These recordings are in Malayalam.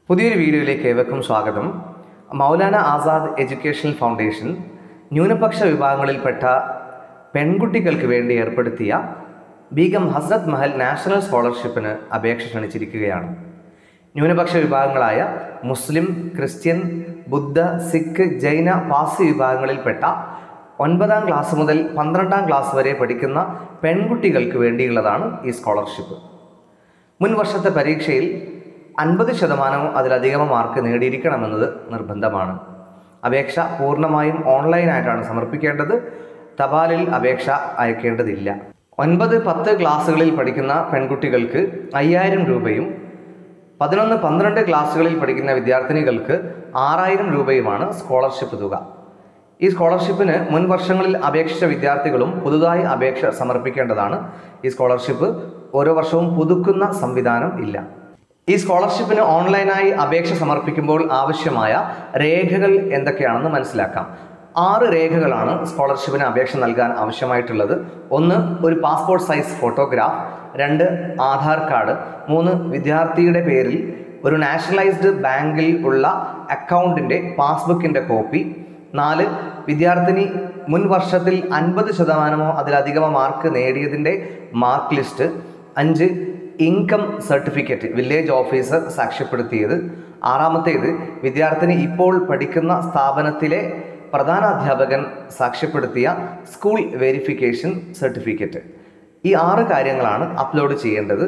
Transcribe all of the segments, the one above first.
പുതിയൊരു വീഡിയോയിലേക്ക് ഏവർക്കും സ്വാഗതം മൗലാന ആസാദ് എഡ്യൂക്കേഷണൽ ഫൗണ്ടേഷൻ ന്യൂനപക്ഷ വിഭാഗങ്ങളിൽപ്പെട്ട പെൺകുട്ടികൾക്ക് വേണ്ടി ഏർപ്പെടുത്തിയ ബീഗം ഹസ്രത് മഹൽ നാഷണൽ സ്കോളർഷിപ്പിന് അപേക്ഷ ക്ഷണിച്ചിരിക്കുകയാണ് ന്യൂനപക്ഷ വിഭാഗങ്ങളായ മുസ്ലിം ക്രിസ്ത്യൻ ബുദ്ധ സിഖ് ജൈന പാസി വിഭാഗങ്ങളിൽപ്പെട്ട ഒൻപതാം ക്ലാസ് മുതൽ പന്ത്രണ്ടാം ക്ലാസ് വരെ പഠിക്കുന്ന പെൺകുട്ടികൾക്ക് വേണ്ടിയുള്ളതാണ് ഈ സ്കോളർഷിപ്പ് മുൻ വർഷത്തെ പരീക്ഷയിൽ അൻപത് ശതമാനമോ അതിലധികമോ മാർക്ക് നേടിയിരിക്കണമെന്നത് നിർബന്ധമാണ് അപേക്ഷ പൂർണ്ണമായും ഓൺലൈനായിട്ടാണ് സമർപ്പിക്കേണ്ടത് തപാലിൽ അപേക്ഷ അയക്കേണ്ടതില്ല ഒൻപത് പത്ത് ക്ലാസ്സുകളിൽ പഠിക്കുന്ന പെൺകുട്ടികൾക്ക് അയ്യായിരം രൂപയും പതിനൊന്ന് പന്ത്രണ്ട് ക്ലാസ്സുകളിൽ പഠിക്കുന്ന വിദ്യാർത്ഥിനികൾക്ക് ആറായിരം രൂപയുമാണ് സ്കോളർഷിപ്പ് തുക ഈ സ്കോളർഷിപ്പിന് മുൻ വർഷങ്ങളിൽ അപേക്ഷിച്ച വിദ്യാർത്ഥികളും പുതുതായി അപേക്ഷ സമർപ്പിക്കേണ്ടതാണ് ഈ സ്കോളർഷിപ്പ് ഓരോ വർഷവും പുതുക്കുന്ന സംവിധാനം ഇല്ല ഈ സ്കോളർഷിപ്പിന് ഓൺലൈനായി അപേക്ഷ സമർപ്പിക്കുമ്പോൾ ആവശ്യമായ രേഖകൾ എന്തൊക്കെയാണെന്ന് മനസ്സിലാക്കാം ആറ് രേഖകളാണ് സ്കോളർഷിപ്പിന് അപേക്ഷ നൽകാൻ ആവശ്യമായിട്ടുള്ളത് ഒന്ന് ഒരു പാസ്പോർട്ട് സൈസ് ഫോട്ടോഗ്രാഫ് രണ്ട് ആധാർ കാർഡ് മൂന്ന് വിദ്യാർത്ഥിയുടെ പേരിൽ ഒരു നാഷണലൈസ്ഡ് ബാങ്കിൽ ഉള്ള അക്കൗണ്ടിൻ്റെ പാസ്ബുക്കിൻ്റെ കോപ്പി നാല് വിദ്യാർത്ഥിനി മുൻ വർഷത്തിൽ അൻപത് ശതമാനമോ അതിലധികമോ മാർക്ക് നേടിയതിൻ്റെ മാർക്ക് ലിസ്റ്റ് അഞ്ച് ഇൻകം സർട്ടിഫിക്കറ്റ് വില്ലേജ് ഓഫീസർ സാക്ഷ്യപ്പെടുത്തിയത് ആറാമത്തേത് വിദ്യാർത്ഥിനി ഇപ്പോൾ പഠിക്കുന്ന സ്ഥാപനത്തിലെ പ്രധാന അധ്യാപകൻ സാക്ഷ്യപ്പെടുത്തിയ സ്കൂൾ വെരിഫിക്കേഷൻ സർട്ടിഫിക്കറ്റ് ഈ ആറ് കാര്യങ്ങളാണ് അപ്ലോഡ് ചെയ്യേണ്ടത്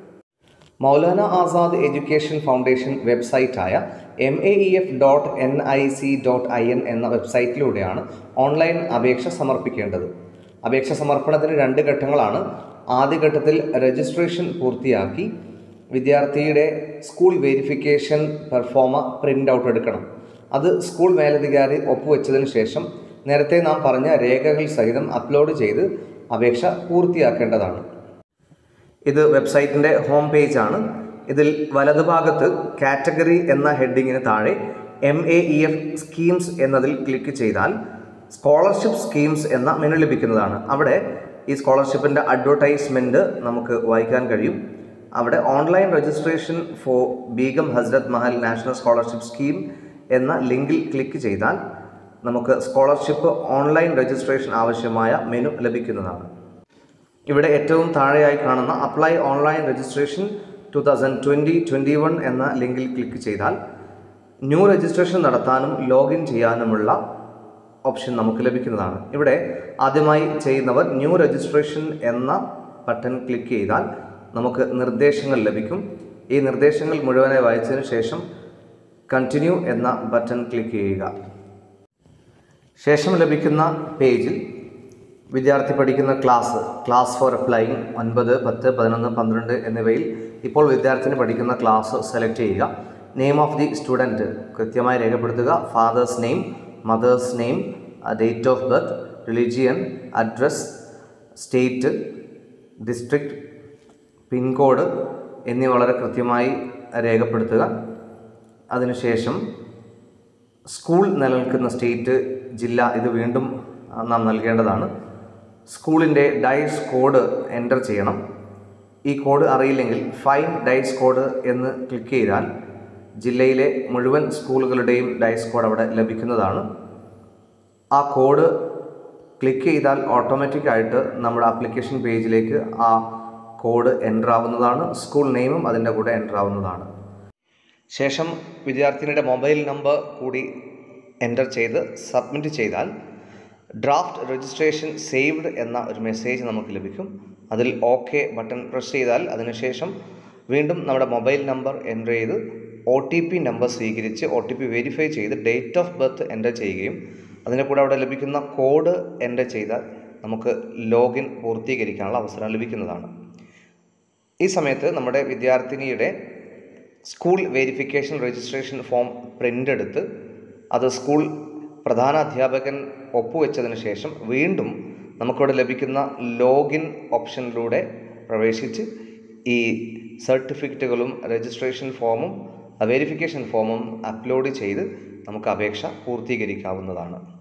മൗലാന ആസാദ് എഡ്യൂക്കേഷൻ ഫൗണ്ടേഷൻ വെബ്സൈറ്റായ M A E F dot N I C dot I N എന്ന വെബ്സൈറ്റിലൂടെയാണ് ഓൺലൈൻ അപേക്ഷ സമർപ്പിക്കേണ്ടത് അപേക്ഷ സമർപ്പണത്തിന് രണ്ട് ഘട്ടങ്ങളാണ് ആദ്യഘട്ടത്തിൽ രജിസ്ട്രേഷൻ പൂർത്തിയാക്കി വിദ്യാർത്ഥിയുടെ school verification proforma print out എടുക്കണം അത് സ്കൂൾ മേലധികാരി ഒപ്പുവെച്ചതിന് ശേഷം നേരത്തെ നാം പറഞ്ഞ രേഖകൾ സഹിതം അപ്ലോഡ് ചെയ്ത് അപേക്ഷ പൂർത്തിയാക്കേണ്ടതാണ് ഇത് വെബ്സൈറ്റിൻ്റെ ഹോം പേജ് ആണ് ഇതിൽ വലതുഭാഗത്ത് കാറ്റഗറി എന്ന ഹെഡിങ്ങിന് താഴെ M A E F schemes എന്നതിൽ ക്ലിക്ക് ചെയ്താൽ സ്കോളർഷിപ്പ് സ്കീംസ് എന്ന മെനു ലഭിക്കുന്നതാണ് അവിടെ ഈ സ്കോളർഷിപ്പിൻ്റെ അഡ്വർടൈസ്മെൻറ്റ് നമുക്ക് വായിക്കാൻ കഴിയും അവിടെ online registration for Begum Hazrat Mahal national scholarship scheme എന്ന ലിങ്കിൽ ക്ലിക്ക് ചെയ്താൽ നമുക്ക് സ്കോളർഷിപ്പ് ഓൺലൈൻ രജിസ്ട്രേഷൻ ആവശ്യമായ മെനു ലഭിക്കുന്നതാണ് ഇവിടെ ഏറ്റവും താഴെയായി കാണുന്ന apply online registration two thousand twenty twenty one എന്ന ലിങ്കിൽ ക്ലിക്ക് ചെയ്താൽ ന്യൂ രജിസ്ട്രേഷൻ നടത്താനും ലോഗിൻ ചെയ്യാനുമുള്ള ഓപ്ഷൻ നമുക്ക് ലഭിക്കുന്നതാണ് ഇവിടെ ആദ്യമായി ചെയ്യുന്നവർ ന്യൂ രജിസ്ട്രേഷൻ എന്ന ബട്ടൺ ക്ലിക്ക് ചെയ്താൽ നമുക്ക് നിർദ്ദേശങ്ങൾ ലഭിക്കും ഈ നിർദ്ദേശങ്ങൾ മുഴുവനായി വായിച്ചതിന് ശേഷം കണ്ടിന്യൂ എന്ന ബട്ടൺ ക്ലിക്ക് ചെയ്യുക ശേഷം ലഭിക്കുന്ന പേജിൽ വിദ്യാർത്ഥി പഠിക്കുന്ന ക്ലാസ് ക്ലാസ് ഫോർ അപ്ലൈയിങ് ഒൻപത് പത്ത് പതിനൊന്ന് പന്ത്രണ്ട് എന്നിവയിൽ ഇപ്പോൾ വിദ്യാർത്ഥിനി പഠിക്കുന്ന ക്ലാസ് സെലക്ട് ചെയ്യുക നെയിം ഓഫ് ദി സ്റ്റുഡൻറ്റ് കൃത്യമായി രേഖപ്പെടുത്തുക father's name mother's name date of birth religion address state district pincode എന്നിവ വളരെ കൃത്യമായി രേഖപ്പെടുത്തുക അതിനുശേഷം സ്കൂൾ നിലനിൽക്കുന്ന സ്റ്റേറ്റ് ജില്ല ഇത് വീണ്ടും നാം നൽകേണ്ടതാണ് സ്കൂളിൻ്റെ ഡൈസ് കോഡ് എൻ്റർ ചെയ്യണം ഈ കോഡ് അറിയില്ലെങ്കിൽ ഫൈൻ ഡൈസ് കോഡ് എന്ന് ക്ലിക്ക് ചെയ്താൽ ജില്ലയിലെ മുഴുവൻ സ്കൂളുകളുടെയും ഡൈസ് കോഡ് അവിടെ ലഭിക്കുന്നതാണ് ആ കോഡ് ക്ലിക്ക് ചെയ്താൽ ഓട്ടോമാറ്റിക്കായിട്ട് നമ്മുടെ ആപ്ലിക്കേഷൻ പേജിലേക്ക് ആ കോഡ് എൻ്റർ ആവുന്നതാണ് സ്കൂൾ നെയിമും അതിൻ്റെ കൂടെ എൻ്റർ ആവുന്നതാണ് ശേഷം വിദ്യാർത്ഥിനിയുടെ മൊബൈൽ നമ്പർ കൂടി എൻ്റർ ചെയ്ത് സബ്മിറ്റ് ചെയ്താൽ ഡ്രാഫ്റ്റ് രജിസ്ട്രേഷൻ സേവ്ഡ് എന്ന ഒരു മെസ്സേജ് നമുക്ക് ലഭിക്കും അതിൽ ഓക്കെ ബട്ടൺ പ്രസ് ചെയ്താൽ അതിനുശേഷം വീണ്ടും നമ്മുടെ മൊബൈൽ നമ്പർ എൻ്റർ ചെയ്ത് ഒ ടി പി നമ്പർ സ്വീകരിച്ച് ഒ ടി പി വെരിഫൈ ചെയ്ത് ഡേറ്റ് ഓഫ് ബർത്ത് എൻ്റർ ചെയ്യുകയും അതിൻ്റെ കൂടെ അവിടെ ലഭിക്കുന്ന കോഡ് എൻ്റർ ചെയ്താൽ നമുക്ക് ലോഗിൻ പൂർത്തീകരിക്കാനുള്ള അവസരം ലഭിക്കുന്നതാണ് ഈ സമയത്ത് നമ്മുടെ വിദ്യാർത്ഥിനിയുടെ school verification registration form print എടുത്ത് അത് സ്കൂൾ പ്രധാന അധ്യാപകൻ ഒപ്പുവെച്ചതിന് ശേഷം വീണ്ടും നമുക്കിവിടെ ലഭിക്കുന്ന ലോഗിൻ ഓപ്ഷനിലൂടെ പ്രവേശിച്ച് ഈ സർട്ടിഫിക്കറ്റുകളും രജിസ്ട്രേഷൻ ഫോമും വെരിഫിക്കേഷൻ ഫോമും അപ്ലോഡ് ചെയ്ത് നമുക്ക് അപേക്ഷ പൂർത്തീകരിക്കാവുന്നതാണ്